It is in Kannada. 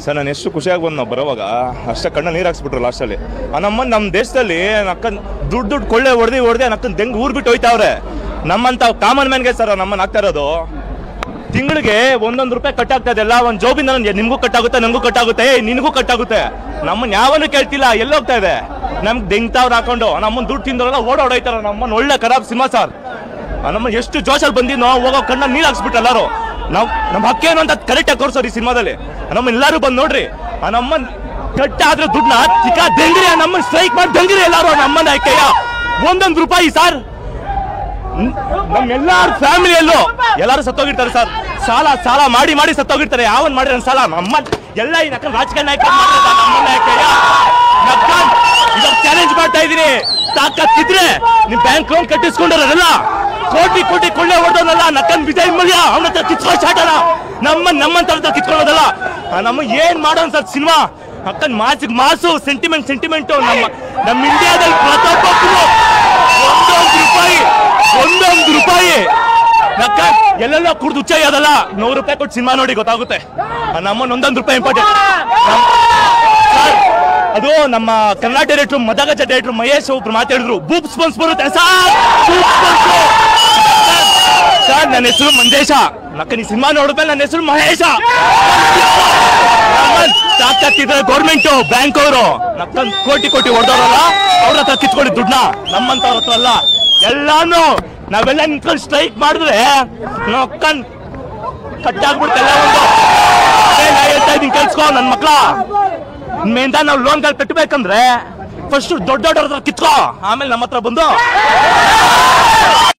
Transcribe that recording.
ಸರ್ ನಾನು ಎಷ್ಟು ಖುಷಿಯಾಗಿ ಬಂದು ನಾವು ಬರೋವಾಗ ಅಷ್ಟೇ ಕಣ್ಣ ನೀರು ಹಾಕ್ಸ್ಬಿಟ್ರು ಲಾಸ್ಟಲ್ಲಿ ಆ ನಮ್ಮನ್ನ ನಮ್ಮ ದೇಶದಲ್ಲಿ ನಕ್ಕನ್ ದುಡ್ಡು ದುಡ್ಡು ಕೊಳ್ಳೆ ಹೊಡೆದು ಹೊಡೆದು ನಕ್ಕನ್ ದೆಂಗ್ ಊರ್ ಬಿಟ್ಟು ಹೋಯ್ತಾವ್ರೆ ನಮ್ಮಂತ ಕಾಮನ್ ಮ್ಯಾನ್ಗೆ ಸರ್ ನಮ್ಮನ್ನ ಆಗ್ತಾ ಇರೋದು ತಿಂಗಳಿಗೆ ಒಂದೊಂದು ರೂಪಾಯಿ ಕಟ್ ಆಗ್ತಾ ಇದೆಲ್ಲ ಒಂದು ಜೋಬಿಂದ ನನ್ಗೆ ನಿಮ್ಗೂ ಕಟ್ಟಾಗುತ್ತೆ ನನಗೂ ಕಟ್ಟಾಗುತ್ತೆ ಏ ನಿನಗೂ ಕಟ್ಟಾಗುತ್ತೆ ನಮ್ಮನ್ನ ಯಾವನು ಕೇಳ್ತಿಲ್ಲ ಎಲ್ಲೋಗ್ತಾ ಇದೆ ನಮ್ಗೆ ದೆಂಗ್ತಾವ್ರು ಹಾಕೊಂಡು ನಮ್ಮನ್ನ ದುಡ್ಡು ತಿಂದವರೆಲ್ಲ ಓಡಾಡೋಯ್ತಾರ ನಮ್ಮನ್ನ ಒಳ್ಳೆ ಖರಾಬ್ ಸಿನಿಮಾ ಸರ್ ನಮ್ಮ ಎಷ್ಟು ಜೋಶಲ್ಲಿ ಬಂದಿದ್ನೋ ಹೋಗೋ ಕಣ್ಣ ನೀರು ಹಾಕ್ಸ್ಬಿಟ್ಟು ಎಲ್ಲರೂ ನಾವು ನಮ್ಮ ಹಕ್ಕೇನು ಅಂತ ಕರೆಕ್ಟಾಗಿ ತೋರಿಸೋರು ಈ ಸಿನಿಮಾದಲ್ಲಿ ನಮ್ಮ ಎಲ್ಲರೂ ಬಂದು ನೋಡ್ರಿ ಆ ನಮ್ಮನ್ ಕಟ್ಟಾದ್ರೆ ದುಡ್ಡನ್ನ ತಿಕ್ಕ ದಂಗಿರಿ ನಮ್ಮ ಸ್ಟ್ರೈಕ್ ಮಾಡಿ ದಂಗಿರಿ ಎಲ್ಲಾರು ನಮ್ಮನ್ನ ಆಯ್ಕೆಯ ಒಂದೊಂದು ರೂಪಾಯಿ ಸರ್ ನಮ್ಮ ಎಲ್ಲಾರ ಫ್ಯಾಮಿಲಿಯಲ್ಲೂ ಎಲ್ಲಾರು ಸತ್ತೋಗಿರ್ತಾರೆ ಸರ್ ಸಾಲ ಸಾಲ ಮಾಡಿ ಮಾಡಿ ಸತ್ತೋಗಿರ್ತಾರೆ ಯಾವನ್ ಮಾಡಿರೋ ಸಾಲ ನಮ್ಮ ಎಲ್ಲ ಈ ನಕ್ಕ ರಾಜಕೀಯ ನಾಯಕ ನಮ್ಮನ್ನ ಆಯ್ಕೆಯ ಇವಾಗ ಚಾಲೆಂಜ್ ಮಾಡ್ತಾ ಇದೀನಿ ತಾಕತ್ತಿದ್ರೆ ನಿಮ್ ಬ್ಯಾಂಕ್ ಲೋನ್ ಕಟ್ಟಿಸ್ಕೊಂಡವ್ರಲ್ಲ ಕೋಟಿ ಕೋಟಿ ಕೊಳ್ಳೆ ಹೊಡೆದವನಲ್ಲ ನಕ್ಕನ್ ವಿಜಯ್ ಮಲ್ಯ ಅವನ ಹತ್ರ ಕಿತ್ಕೊ ಶಾಟನ ನಮ್ಮ ನಮ್ಮಂತ ಹತ್ರ ಕಿತ್ಕೊಳ್ಳೋದಲ್ಲ ಆ, ನಮ್ಮ ಏನ್ ಮಾಡೋನ್ ಸರ್ ಸಿನಿಮಾ ಅಕ್ಕನ್ ಮಾಸಿಗೆ ಮಾಸು ಸೆಂಟಿಮೆಂಟ್ ಸೆಂಟಿಮೆಂಟು ನಮ್ಮ ನಮ್ಮ ಇಂಡಿಯಾದಲ್ಲಿ ಪ್ರತಿಯೊಬ್ಬರು ಒಂದೊಂದು ರೂಪಾಯಿ ಒಂದೊಂದು ರೂಪಾಯಿ ನಕ್ಕ ಎಲ್ಲೆಲ್ಲ ಕುಡ್ದು ಹುಚ್ಚ ಅದಲ್ಲ ನೂರು ರೂಪಾಯಿ ಕೊಟ್ಟು ಸಿನಿಮಾ ನೋಡಿ ಗೊತ್ತಾಗುತ್ತೆ ಆ, ನಮ್ಮನ್ನ ಒಂದೊಂದು ರೂಪಾಯಿ ಇಂಪಾರ್ಟೆಂಟ್ ಸರ್, ಅದು ನಮ್ಮ ಕನ್ನಡ ಡೈರೆಕ್ಟರ್ ಮದಗಜ ಡೈರೆಕ್ಟರ್ ಮಹೇಶ್ ಒಬ್ರು ಮಾತಾಡಿದ್ರು ಬೂಪ್ ಸ್ಪನ್ಸ್ ಬರುತ್ತೆ ಸರ್ ಬೂಪ್ ಸ್ಪನ್ಸು. ಸರ್ ನನ್ನ ಹೆಸರು ಮಂದೇಶ ನಕ್ಕ ಈ ಸಿನಿಮಾ ನೋಡಿದ್ಮೇಲೆ ನನ್ನ ಹೆಸರು ಮಹೇಶ ತಾಕತ್ತಿದ್ರೆ ಗೌರ್ಮೆಂಟ್ ಬ್ಯಾಂಕ್ ಅವರು ನಕ್ಕನ್ ಕೋಟಿ ಕೋಟಿ ಹೊಡೆದವ್ರಲ್ಲ ಅವ್ರ ಹತ್ರ ಕಿತ್ಕೊಳ್ಳಿ ದುಡ್ಡನ್ನ ನಮ್ಮಂತವ್ರ ಹತ್ರ ಅಲ್ಲ ಎಲ್ಲಾನು ನಾವೆಲ್ಲ ನಿಂತ್ಕೊಂಡು ಸ್ಟ್ರೈಕ್ ಮಾಡಿದ್ರೆ ನಕ್ಕನ್ ಕಟ್ಟಾಗ್ಬಿಡ್ತಲ್ಲ ಒಂದು ಅದೇ ನಾ ಹೇಳ್ತಾ ಇದ್ದೀನಿ ಕೆಲ್ಸ್ಕೊ ನನ್ನ ಮಕ್ಳ ಇನ್ಮೇಲಿಂದ ನಾವು ಲೋನ್ಗಳು ಕಟ್ಟಬೇಕಂದ್ರೆ ಫಸ್ಟ್ ದೊಡ್ಡ ದೊಡ್ಡವ್ರ ಹತ್ರ ಕಿತ್ಕೋ ಆಮೇಲೆ ನಮ್ಮ ಹತ್ರ ಬಂದು